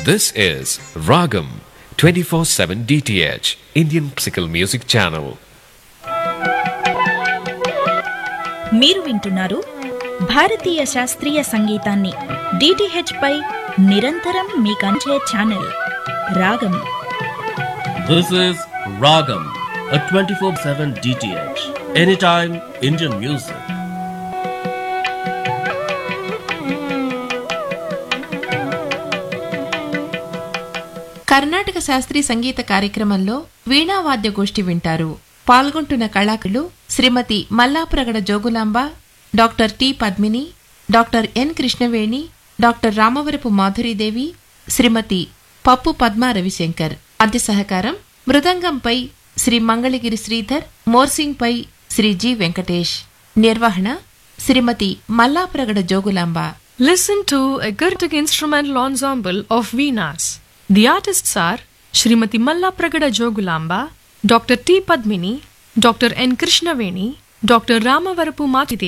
This is Ragam 24/7 DTH Indian Classical Music Channel. మీరు వింటున్నారు భారతీయ శాస్త్రీయ సంగీతాన్ని డిటిహెచ్ పై నిరంతరం మీకంచే channel Raagam This is Ragam, a 24 7 DTH. Anytime Indian music. Karnataka శాస్త్రీయ సంగీత కార్యక్రమంలో వీణావాద్య గోష్ఠి వింటారు పాల్గొంటున్న కళాకారులు Shrimati Mallapragada Jogulamba doctor T Padmini doctor N Krishnaveni doctor Ramavarapu Madhuridevi Shrimati Pappu Padma Ravishankar అధ్య సహకారం మృదంగంపై శ్రీ మంగళగిరి శ్రీధర్ మోర్సింగ్పై శ్రీ జి వెంకటేష్ నిర్వహణ Shrimati Mallapragada Jogulamba Listen to a Gurtuk instrumental ensemble of Venas. The artists are Srimati Malla Pragada Jogulamba, Dr. T. Padmini, Dr. N. Krishnaveni, Dr. Ramavarapu Matide.